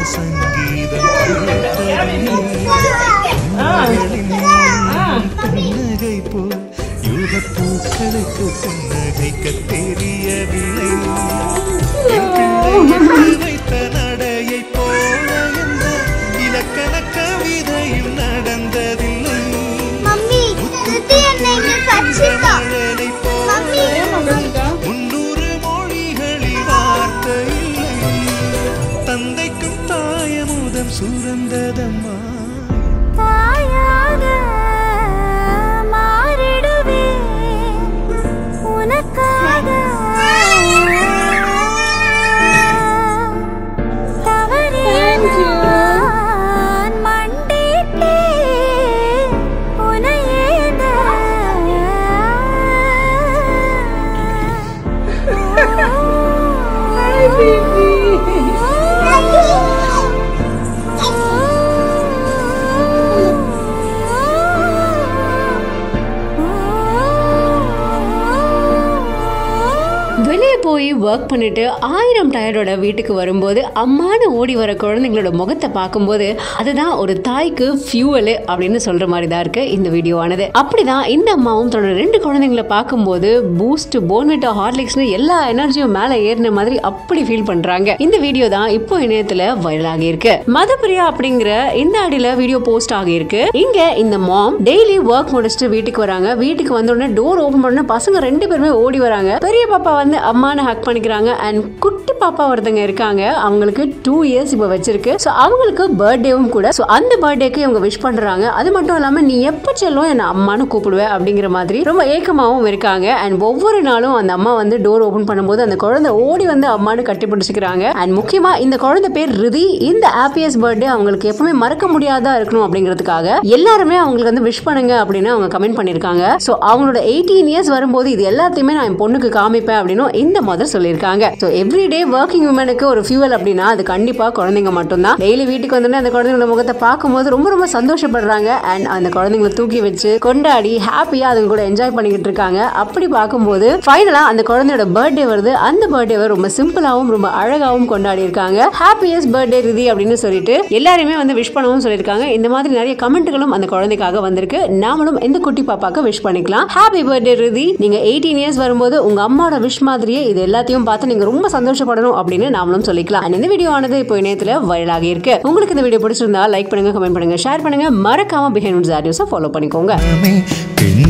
சங்கீதம் புன்னகை போல் யுக பூக்களுக்கு புன்னகைக்க தெரியவில்லை என் பிள்ளை எழுதி வைத்த நடையை போல எந்த இலக்கண கவிதையும் நடந்ததில்லை மம்மி சுத்தி என்னை இங்க கடிச்சிட்டா மழலை போல மம்மி முன்னூறு மொழிகளில் வார்த்தை இல்லை தந்தைக்கும் தாயமுதம் சுரந்ததம்மா தாயாக மாறிடுவே உனக்காக தவறேன் நான் மண்டிட்டே உனையேத வெளியே போய் ஒர்க் பண்ணிட்டு ஆயிரம் டயர்டோட வீட்டுக்கு வரும்போது அம்மானு ஓடி வர குழந்தைங்களோட முகத்தை பார்க்கும்போது அதுதான் ஒரு தாய்க்கு ஃபியூவலு அப்படின்னு சொல்ற மாதிரி தான் இருக்கு இந்த வீடியோவானது அப்படிதான் இந்த அம்மாவும் தன்னோட ரெண்டு குழந்தைங்களை பார்க்கும்போது பூஸ்ட் போன்விட்டா ஹார்லிக்ஸ்னு எல்லா எனர்ஜியும் மேலே ஏறின மாதிரி அப்படி ஃபீல் பண்றாங்க இந்த வீடியோ தான் இப்போ இணையத்துல வைரல் ஆகி இருக்கு மதப்பிரியா அப்படிங்கிற இந்த அடியில வீடியோ போஸ்ட் ஆகியிருக்கு இங்க இந்த மாம் டெய்லி ஒர்க் முடிச்சுட்டு வீட்டுக்கு வராங்க வீட்டுக்கு வந்த உடனே டோர் ஓபன் பண்ண பசங்க ரெண்டு பேருமே ஓடி வராங்க பெரிய பாப்பா வந்து அம்மானை ஹக் பண்ணிக்கிறாங்க அண்ட் குட்டி பாப்பா ஒருத்தங்க இருக்காங்க அவங்களுக்கு டூ இயர்ஸ் இப்போ வச்சிருக்கு ஸோ அவங்களுக்கு பர்த்டேவும் கூட ஸோ அந்த பர்த்டேக்கு இவங்க விஷ் பண்றாங்க அது மட்டும் இல்லாம நீ எப்போ செல்லும் என்ன அம்மானு கூப்பிடுவேன் அப்படிங்கிற மாதிரி ரொம்ப ஏக்கமாகவும் இருக்காங்க அண்ட் ஒவ்வொரு நாளும் அந்த அம்மா வந்து டோர் ஓபன் பண்ணும்போது அந்த குழந்தை ஓடி வந்து அம்மானு கட்டி பிடிச்சிக்கிறாங்க அண்ட் முக்கியமா இந்த குழந்தை பேர் ரிதி இந்த ஹாப்பியஸ்ட் பர்த்டே அவங்களுக்கு எப்பவுமே மறக்க முடியாதா இருக்கணும் அப்படிங்கிறதுக்காக எல்லாருமே அவங்களுக்கு வந்து விஷ் பண்ணுங்க அப்படின்னு அவங்க கமெண்ட் பண்ணிருக்காங்க ஸோ அவங்களோட எயிட்டீன் இயர்ஸ் வரும்போது இது எல்லாத்தையுமே நான் என் பொண்ணுக்கு காமிப்பேன் அப்படின்னு இந்த மதர் சொல்லியிருக்காங்க ஸோ எவ்ரிடே ஒர்க்கிங் உமனுக்கு ஒரு ஃபியூவல் அப்படின்னா அது கண்டிப்பா குழந்தைங்க மட்டும்தான் டெய்லி வீட்டுக்கு வந்து அந்த குழந்தைங்களோட முகத்தை பார்க்கும்போது ரொம்ப ரொம்ப சந்தோஷப்படுறாங்க அண்ட் அந்த குழந்தைங்களை தூக்கி வச்சு கொண்டாடி ஹாப்பியா அதுங்க கூட என்ஜாய் பண்ணிக்கிட்டு இருக்காங்க அப்படி பார்க்கும்போது ஃபைனலா அந்த குழந்தையோட பர்த்டே வருது அந்த பர்த்டேவை ரொம்ப சிம்பிளாவும் ரொம்ப அழகாவும் கொண்டாடி இருக்காங்க ஹாப்பியஸ்ட் பர்த்டே ரிதி அப்படின்னு சொல்லிட்டு எல்லாருமே வந்து விஷ் பண்ணவும் சொல்லியிருக்காங்க இந்த மாதிரி நிறைய கமெண்ட்களும் அந்த குழந்தைக்காக வந்திருக்கு நாமளும் இந்த குட்டி பாப்பாக்கு விஷ் பண்ணிக்கலாம் ஹாப்பி பர்த்டே ரிதி நீங்க எயிட்டீன் இயர்ஸ் வரும்போது உங்க அம்மாவோட விஷ் மாதிரியே இது எல்லாத்தையும் பார்த்து நீங்க ரொம்ப சந்தோஷப்படணும் அப்படின்னு நாமளும் சொல்லிக்கலாம் And இந்த வீடியோ ஆனது இப்போ இணையத்துல வைரல் ஆகி இருக்கு உங்களுக்கு இந்த வீடியோ பிடிச்சிருந்தா லைக் பண்ணுங்க கமெண்ட் பண்ணுங்க ஷேர் பண்ணுங்க மறக்காம பிஹைண்ட் ஆடியோஸை ஃபாலோ பண்ணிக்கோங்க பெண்